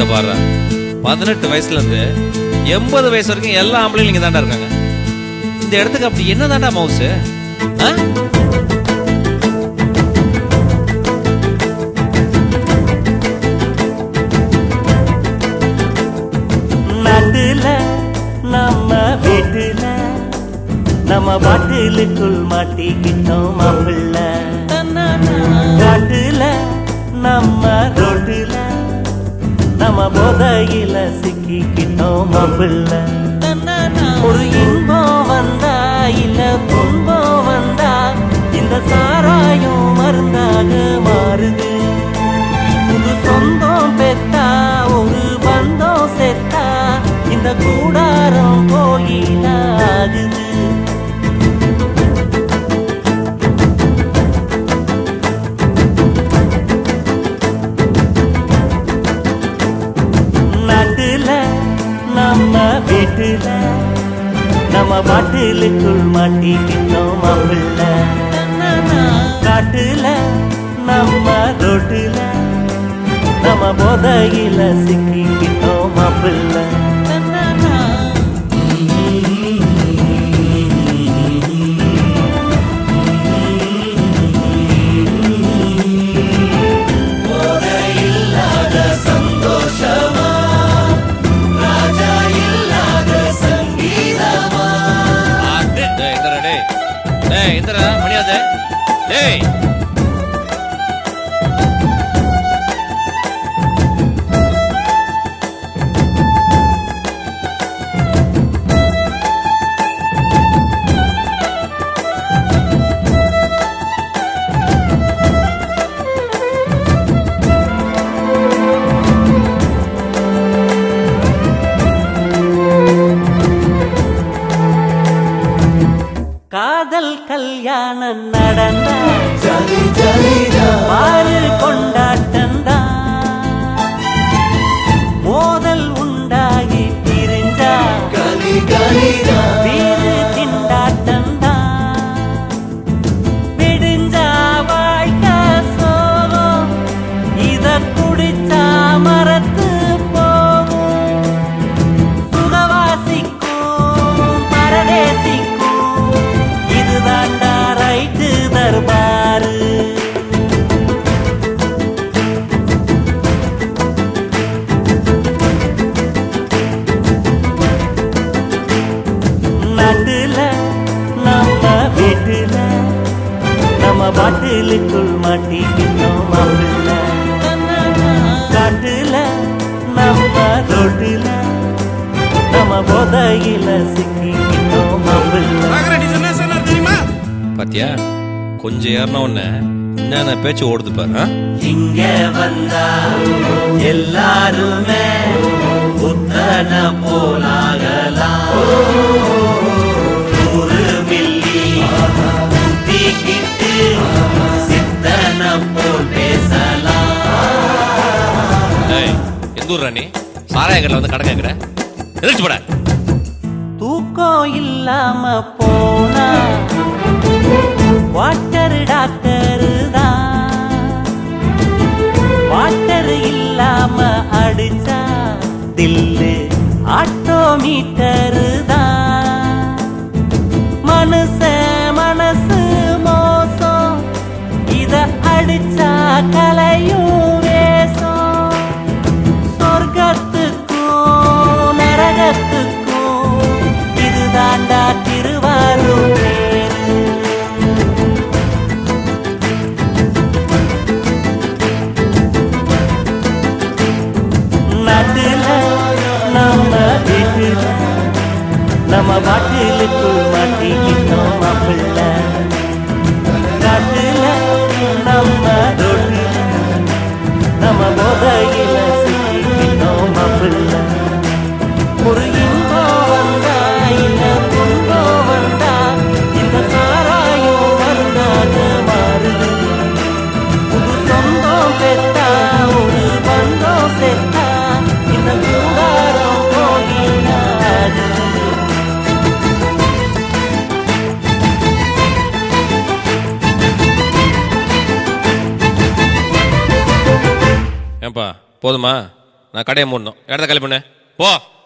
இந்த பாரு பதினெட்டு வயசுல இருந்து எண்பது வயசு வரைக்கும் எல்லா ஆம்பளையும் இங்க தாண்டா இருக்காங்க இந்த இடத்துக்கு அப்படி என்ன தாண்டா மவுஸ் நாட்டுல நம்ம வீட்டுல நம்ம பாட்டிலுக்குள் மாட்டிக்கிட்டோம் மாப்பிள்ள காட்டுல நம்ம ரோட்டுல நம்ம போதையில சிக்கிக்கிட்டோம் மாப்பிள்ள ஒரு இன்பம் வந்தா இல்ல துன்பம் வந்தா இந்த சாராயம் மருந்தாக மாறுது புது சொந்தம் பெத்தா ஒரு பந்தம் செத்தா இந்த கூடாரம் கோயிலாகுது நாட்டுல நம்ம வீட்டுல நம்ம பாட்டிலுக்குள் மாட்டிக்கிட்டோம் மாப்பிள்ள காட்டுல நம்ம ரோட்டுல நம்ம போதையில சிக்கிக்கிட்டோம் மாப்பிள்ள டேய் இந்தரா முடியாது டேய் காதல் கல்யாணம் நடந்தா பாரு கொண்டாட்டந்தா மோதல் உண்டாகி பிரிஞ்சா வீடு திண்டாட்டந்தா விடிஞ்சா வாழ்க்கை சோகம் இத குடிச்சா மரத்து போகும் சுகவாசிக்கும் பரதேசிக்கும் இதுதாண்டா ரைட்டு தர்பாரு நாட்டுல நம்ம வீட்டுல நம்ம பாட்டிலுக்குள் மாட்டிக்கிட்டோம் மாப்பிள்ள காட்டுல நம்ம ரோட்டுல நம்ம போதையில சிக்கிக்கிட்டோம் மாப்பிள்ள பாத்தியா கொஞ்சம் ஏறின உடனே என்னென்ன பேச்சு ஓடுது பாரு ஆ? இங்க வந்தா எல்லாருமே புத்தன போலாகலாம் நூறு மில்லி தீக்கிட்டு சித்தன போல் பேசலாம் டேய் எந்த ஊர் நீ சாராய கடையில் வந்து கடை கேட்குற எதிர்த்து போட தூக்கம் இல்லாம போனா வாட்டர் டாக்டர் தான் வாட்டர் இல்லாம அடிச்சா தில்லு ஆட்டோ மீட்டர் தான் மனுஷ மனசு மோசம் இத அடிச்சா கலையும் வேஷம் சொர்க்கத்துக்கும் நரகத்துக்கும் இதுதாண்டா திருவாரூர் பேரு நாட்டுல நம்ம வீட்டுல நம்ம பாட்டிலுக்குள் மாட்டிக்கிட்டோம் மாப்பிள்ள காட்டுல நம்ம ரோட்டுல நம்ம போதையில சிக்கிக்கிட்டோம் மாப்பிள்ள ஒரு இன்பம் வந்தா இல்ல துன்பம் வந்தா இந்த சாராயம் மருந்தாக மாறுது புது சொந்தம் பெத்தா ஒரு பந்தம் செத்தா இந்த கூடாரம் போகினாது ஏன்பா போதுமா நான் கடையை மூடணும் இடத்த காலி பண்ணு போ